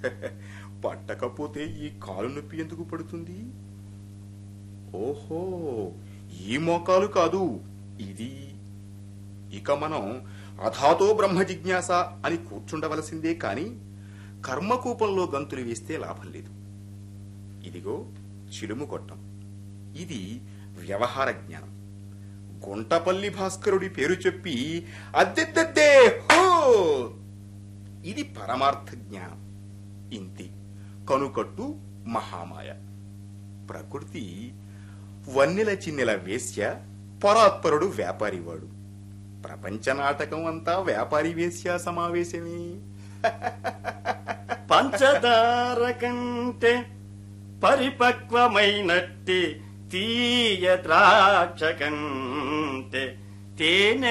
పట్టకపోతే ఈ కాలు నొప్పి ఎందుకు పడుతుంది ఓహో ఈ మోకాలు కాదు ఇది ఇక మనం అథాతో బ్రహ్మ జిజ్ఞాస అని కూర్చుండవలసిందే కాని కర్మకూపంలో గంతులు వేస్తే లాభం లేదు ఇదిగో చిలుము కొట్టం ఇది వ్యవహార జ్ఞానం గుంటపల్లి భాస్కరుడి పేరు చెప్పి అద్దెద్దద్దే హో ఇది పరమార్థ జ్ఞానం ఇంతి కనుకట్టు మహామాయ ప్రకృతి వన్నెల చిన్నెల వేశ్య పరాత్పరుడు వ్యాపారివాడు ప్రపంచ నాటకం అంతా వ్యాపారి వేశ్య సమావేశమే పంచదార కంటే పరిపక్వమైనట్టి తీయ ద్రాక్ష కంటే తేనె